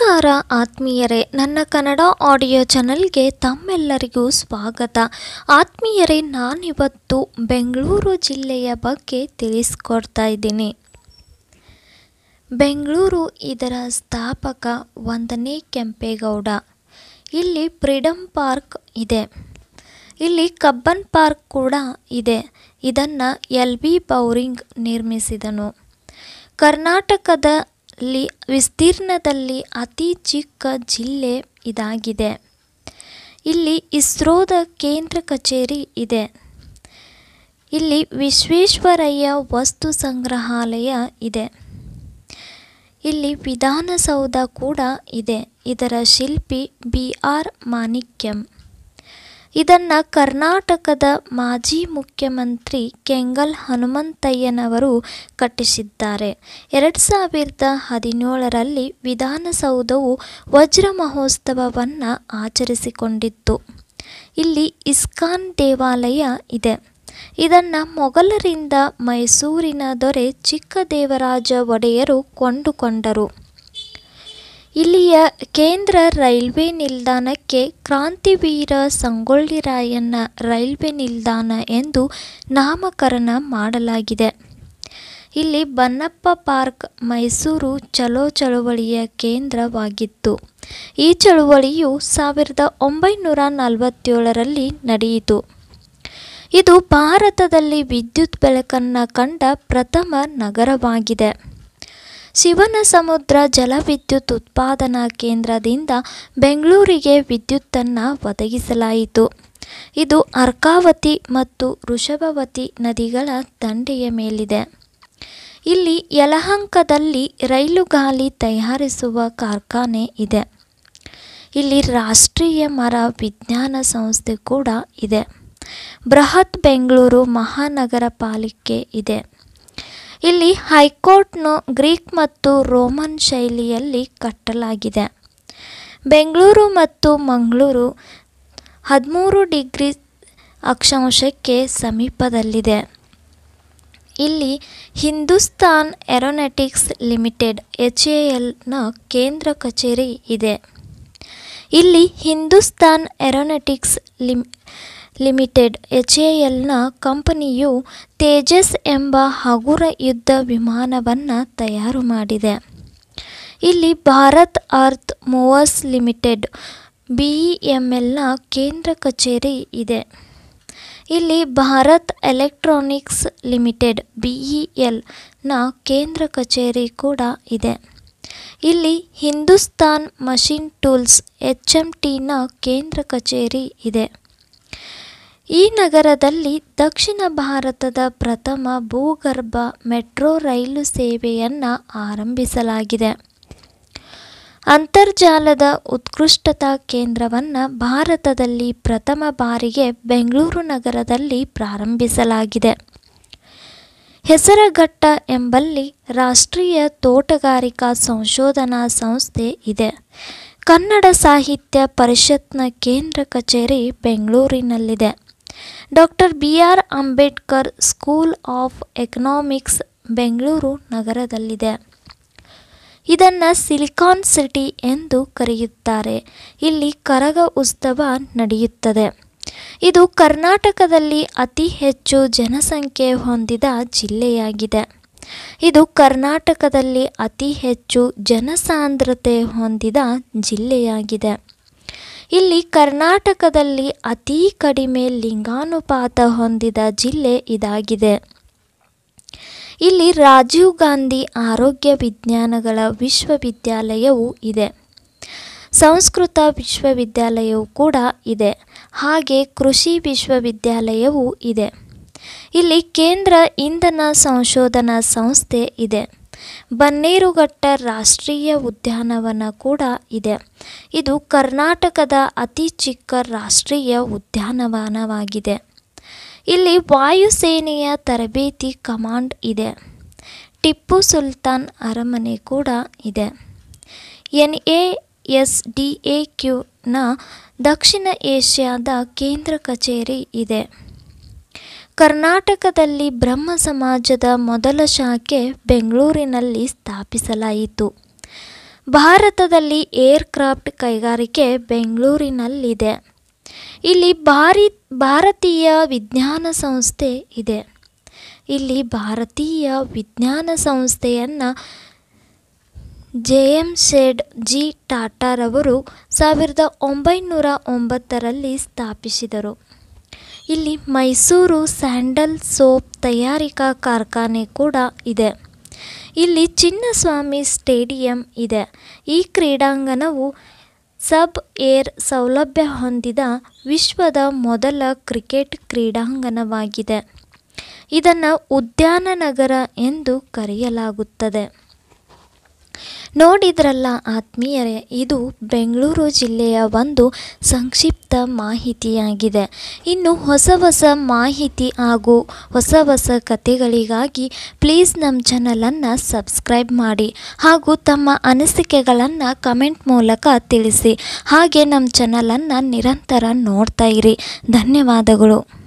ನಮಸ್ಕಾರ ಆತ್ಮೀಯರೇ ನನ್ನ ಕನ್ನಡ ಆಡಿಯೋ ಚಾನಲ್ಗೆ ತಮ್ಮೆಲ್ಲರಿಗೂ ಸ್ವಾಗತ ಆತ್ಮೀಯರೇ ನಾನಿವತ್ತು ಬೆಂಗಳೂರು ಜಿಲ್ಲೆಯ ಬಗ್ಗೆ ತಿಳಿಸ್ಕೊಡ್ತಾ ಇದ್ದೀನಿ ಬೆಂಗಳೂರು ಇದರ ಸ್ಥಾಪಕ ಒಂದನೇ ಕೆಂಪೇಗೌಡ ಇಲ್ಲಿ ಫ್ರೀಡಮ್ ಪಾರ್ಕ್ ಇದೆ ಇಲ್ಲಿ ಕಬ್ಬನ್ ಪಾರ್ಕ್ ಕೂಡ ಇದೆ ಇದನ್ನು ಎಲ್ ಬಿ ಬೌರಿಂಗ್ ನಿರ್ಮಿಸಿದನು ಕರ್ನಾಟಕದಲ್ಲಿ ವಿಸ್ತೀರ್ಣದಲ್ಲಿ ಅತಿ ಚಿಕ್ಕ ಜಿಲ್ಲೆ ಇದಾಗಿದೆ ಇಲ್ಲಿ ಇಸ್ರೋದ ಕೇಂದ್ರ ಕಚೇರಿ ಇದೆ ಇಲ್ಲಿ ವಿಶ್ವೇಶ್ವರಯ್ಯ ವಸ್ತು ಸಂಗ್ರಹಾಲಯ ಇದೆ ಇಲ್ಲಿ ವಿಧಾನಸೌಧ ಕೂಡ ಇದೆ ಇದರ ಶಿಲ್ಪಿ ಬಿ ಆರ್ ಮಾಣಿಕ್ಯಂ ಇದನ್ನು ಕರ್ನಾಟಕದ ಮಾಜಿ ಮುಖ್ಯಮಂತ್ರಿ ಕೆಂಗಲ್ ಹನುಮಂತಯ್ಯನವರು ಕಟ್ಟಿಸಿದ್ದಾರೆ ಎರಡು ಸಾವಿರದ ಹದಿನೇಳರಲ್ಲಿ ವಿಧಾನಸೌಧವು ವಜ್ರ ಮಹೋತ್ಸವವನ್ನು ಆಚರಿಸಿಕೊಂಡಿತ್ತು ಇಲ್ಲಿ ಇಸ್ಕಾನ್ ದೇವಾಲಯ ಇದೆ ಇದನ್ನು ಮೊಘಲರಿಂದ ಮೈಸೂರಿನ ದೊರೆ ಚಿಕ್ಕದೇವರಾಜ ಒಡೆಯರು ಕೊಂಡುಕೊಂಡರು ಇಲ್ಲಿಯ ಕೇಂದ್ರ ರೈಲ್ವೆ ನಿಲ್ದಾಣಕ್ಕೆ ಕ್ರಾಂತಿವೀರ ಸಂಗೊಳ್ಳಿ ರಾಯಣ್ಣ ರೈಲ್ವೆ ನಿಲ್ದಾಣ ಎಂದು ನಾಮಕರಣ ಮಾಡಲಾಗಿದೆ ಇಲ್ಲಿ ಬನ್ನಪ್ಪ ಪಾರ್ಕ್ ಮೈಸೂರು ಚಲೋ ಚಳುವಳಿಯ ಕೇಂದ್ರವಾಗಿತ್ತು ಈ ಚಳುವಳಿಯು ಸಾವಿರದ ಒಂಬೈನೂರ ನಲವತ್ತೇಳರಲ್ಲಿ ನಡೆಯಿತು ಇದು ಭಾರತದಲ್ಲಿ ವಿದ್ಯುತ್ ಬೆಳಕನ್ನು ಕಂಡ ಪ್ರಥಮ ನಗರವಾಗಿದೆ ಶಿವನ ಸಮುದ್ರ ಜಲವಿದ್ಯುತ್ ಉತ್ಪಾದನಾ ಕೇಂದ್ರದಿಂದ ಬೆಂಗಳೂರಿಗೆ ವಿದ್ಯುತ್ತನ್ನು ಒದಗಿಸಲಾಯಿತು ಇದು ಅರ್ಕಾವತಿ ಮತ್ತು ವೃಷಭವತಿ ನದಿಗಳ ದಂಡೆಯ ಮೇಲಿದೆ ಇಲ್ಲಿ ಯಲಹಂಕದಲ್ಲಿ ರೈಲುಗಾಲಿ ತಯಾರಿಸುವ ಕಾರ್ಖಾನೆ ಇದೆ ಇಲ್ಲಿ ರಾಷ್ಟ್ರೀಯ ಮರ ವಿಜ್ಞಾನ ಸಂಸ್ಥೆ ಕೂಡ ಇದೆ ಬೃಹತ್ ಬೆಂಗಳೂರು ಮಹಾನಗರ ಪಾಲಿಕೆ ಇದೆ ಇಲ್ಲಿ ಹೈಕೋರ್ಟ್ನು ಗ್ರೀಕ್ ಮತ್ತು ರೋಮನ್ ಶೈಲಿಯಲ್ಲಿ ಕಟ್ಟಲಾಗಿದೆ ಬೆಂಗಳೂರು ಮತ್ತು ಮಂಗಳೂರು ಹದಿಮೂರು ಡಿಗ್ರಿ ಅಕ್ಷಾಂಶಕ್ಕೆ ಸಮೀಪದಲ್ಲಿದೆ ಇಲ್ಲಿ Hindustan Aeronautics Limited H A ಎಲ್ನ ಕೇಂದ್ರ ಕಚೇರಿ ಇದೆ ಇಲ್ಲಿ Hindustan Aeronautics lim Limited H A ಎಲ್ನ ಕಂಪನಿಯು ತೇಜಸ್ ಎಂಬ ಹಗುರ ಯುದ್ಧ ವಿಮಾನವನ್ನು ತಯಾರು ಮಾಡಿದೆ ಇಲ್ಲಿ Bharat Earth Movers Limited B E M ಎಲ್ನ ಕೇಂದ್ರ ಕಚೇರಿ ಇದೆ ಇಲ್ಲಿ Bharat Electronics Limited B E ಎಲ್ನ ಕೇಂದ್ರ ಕಚೇರಿ ಕೂಡ ಇದೆ ಇಲ್ಲಿ Hindustan Machine Tools H M ಟಿನ ಕೇಂದ್ರ ಕಚೇರಿ ಇದೆ ಈ ನಗರದಲ್ಲಿ ದಕ್ಷಿಣ ಭಾರತದ ಪ್ರಥಮ ಭೂಗರ್ಭ ಮೆಟ್ರೋ ರೈಲು ಸೇವೆಯನ್ನು ಆರಂಭಿಸಲಾಗಿದೆ ಅಂತರ್ಜಾಲದ ಉತ್ಕೃಷ್ಟತಾ ಕೇಂದ್ರವನ್ನು ಭಾರತದಲ್ಲಿ ಪ್ರಥಮ ಬಾರಿಗೆ ಬೆಂಗಳೂರು ನಗರದಲ್ಲಿ ಪ್ರಾರಂಭಿಸಲಾಗಿದೆ ಹೆಸರಘಟ್ಟ ಎಂಬಲ್ಲಿ ರಾಷ್ಟ್ರೀಯ ತೋಟಗಾರಿಕಾ ಸಂಶೋಧನಾ ಸಂಸ್ಥೆ ಇದೆ ಕನ್ನಡ ಸಾಹಿತ್ಯ ಪರಿಷತ್ನ ಕೇಂದ್ರ ಕಚೇರಿ ಬೆಂಗಳೂರಿನಲ್ಲಿದೆ doctor B R Ambedkar School of Economics Bengaluru ನಗರದಲ್ಲಿದೆ ಇದನ್ನು ಸಿಲಿಕಾನ್ ಸಿಟಿ ಎಂದು ಕರೆಯುತ್ತಾರೆ ಇಲ್ಲಿ ಕರಗ ಉತ್ಸವ ನಡೆಯುತ್ತದೆ ಇದು ಕರ್ನಾಟಕದಲ್ಲಿ ಅತಿ ಹೆಚ್ಚು ಜನಸಂಖ್ಯೆ ಹೊಂದಿದ ಜಿಲ್ಲೆಯಾಗಿದೆ ಇದು ಕರ್ನಾಟಕದಲ್ಲಿ ಅತಿ ಹೆಚ್ಚು ಜನಸಾಂದ್ರತೆ ಹೊಂದಿದ ಜಿಲ್ಲೆಯಾಗಿದೆ ಇಲ್ಲಿ ಕರ್ನಾಟಕದಲ್ಲಿ ಅತೀ ಕಡಿಮೆ ಲಿಂಗಾನುಪಾತ ಹೊಂದಿದ ಜಿಲ್ಲೆ ಇದಾಗಿದೆ ಇಲ್ಲಿ ರಾಜೀವ್ ಗಾಂಧಿ ಆರೋಗ್ಯ ವಿಜ್ಞಾನಗಳ ವಿಶ್ವವಿದ್ಯಾಲಯವೂ ಇದೆ ಸಂಸ್ಕೃತ ವಿಶ್ವವಿದ್ಯಾಲಯವೂ ಕೂಡ ಇದೆ ಹಾಗೆ ಕೃಷಿ ವಿಶ್ವವಿದ್ಯಾಲಯವೂ ಇದೆ ಇಲ್ಲಿ ಕೇಂದ್ರ ಇಂಧನ ಸಂಶೋಧನಾ ಸಂಸ್ಥೆ ಇದೆ ಬನ್ನೇರುಘಟ್ಟ ರಾಷ್ಟ್ರೀಯ ಉದ್ಯಾನವನ ಕೂಡ ಇದೆ ಇದು ಕರ್ನಾಟಕದ ಅತಿ ಚಿಕ್ಕ ರಾಷ್ಟ್ರೀಯ ಉದ್ಯಾನವನವಾಗಿದೆ ಇಲ್ಲಿ ವಾಯುಸೇನೆಯ ತರಬೇತಿ ಕಮಾಂಡ್ ಇದೆ ಟಿಪ್ಪು ಸುಲ್ತಾನ್ ಅರಮನೆ ಕೂಡ ಇದೆ N A S D A ಕ್ಯೂನ ದಕ್ಷಿಣ ಏಷ್ಯಾದ ಕೇಂದ್ರ ಕಚೇರಿ ಇದೆ ಕರ್ನಾಟಕದಲ್ಲಿ ಬ್ರಹ್ಮ ಸಮಾಜದ ಮೊದಲ ಶಾಖೆ ಬೆಂಗಳೂರಿನಲ್ಲಿ ಸ್ಥಾಪಿಸಲಾಯಿತು ಭಾರತದಲ್ಲಿ ಏರ್ಕ್ರಾಫ್ಟ್ ಕೈಗಾರಿಕೆ ಬೆಂಗಳೂರಿನಲ್ಲಿದೆ ಇಲ್ಲಿ ಭಾರಿ ಭಾರತೀಯ ವಿಜ್ಞಾನ ಸಂಸ್ಥೆ ಇದೆ ಇಲ್ಲಿ ಭಾರತೀಯ ವಿಜ್ಞಾನ ಸಂಸ್ಥೆಯನ್ನು ಜೆ ಎಮ್ ಶೆಡ್ ಜಿ ಟಾಟಾರವರು ಸಾವಿರದ ಒಂಬೈನೂರ ಒಂಬತ್ತರಲ್ಲಿ ಸ್ಥಾಪಿಸಿದರು ಇಲ್ಲಿ ಮೈಸೂರು ಸ್ಯಾಂಡಲ್ ಸೋಪ್ ತಯಾರಿಕಾ ಕಾರ್ಖಾನೆ ಕೂಡ ಇದೆ ಇಲ್ಲಿ ಚಿನ್ನಸ್ವಾಮಿ ಸ್ಟೇಡಿಯಂ ಇದೆ ಈ ಕ್ರೀಡಾಂಗಣವು ಸಬ್ ಏರ್ ಸೌಲಭ್ಯ ಹೊಂದಿದ ವಿಶ್ವದ ಮೊದಲ ಕ್ರಿಕೆಟ್ ಕ್ರೀಡಾಂಗಣವಾಗಿದೆ ಇದನ್ನು ಉದ್ಯಾನ ನಗರ ಎಂದು ಕರೆಯಲಾಗುತ್ತದೆ ನೋಡಿದ್ರಲ್ಲ ಆತ್ಮೀಯರೇ ಇದು ಬೆಂಗಳೂರು ಜಿಲ್ಲೆಯ ಒಂದು ಸಂಕ್ಷಿಪ್ತ ಮಾಹಿತಿಯಾಗಿದೆ ಇನ್ನು ಹೊಸ ಹೊಸ ಮಾಹಿತಿ ಹಾಗೂ ಹೊಸ ಹೊಸ ಕಥೆಗಳಿಗಾಗಿ ಪ್ಲೀಸ್ ನಮ್ಮ ಚಾನಲನ್ನು ಸಬ್ಸ್ಕ್ರೈಬ್ ಮಾಡಿ ಹಾಗೂ ತಮ್ಮ ಅನಿಸಿಕೆಗಳನ್ನು ಕಮೆಂಟ್ ಮೂಲಕ ತಿಳಿಸಿ ಹಾಗೆ ನಮ್ಮ ಚಾನಲನ್ನು ನಿರಂತರ ನೋಡ್ತಾ ಇರಿ ಧನ್ಯವಾದಗಳು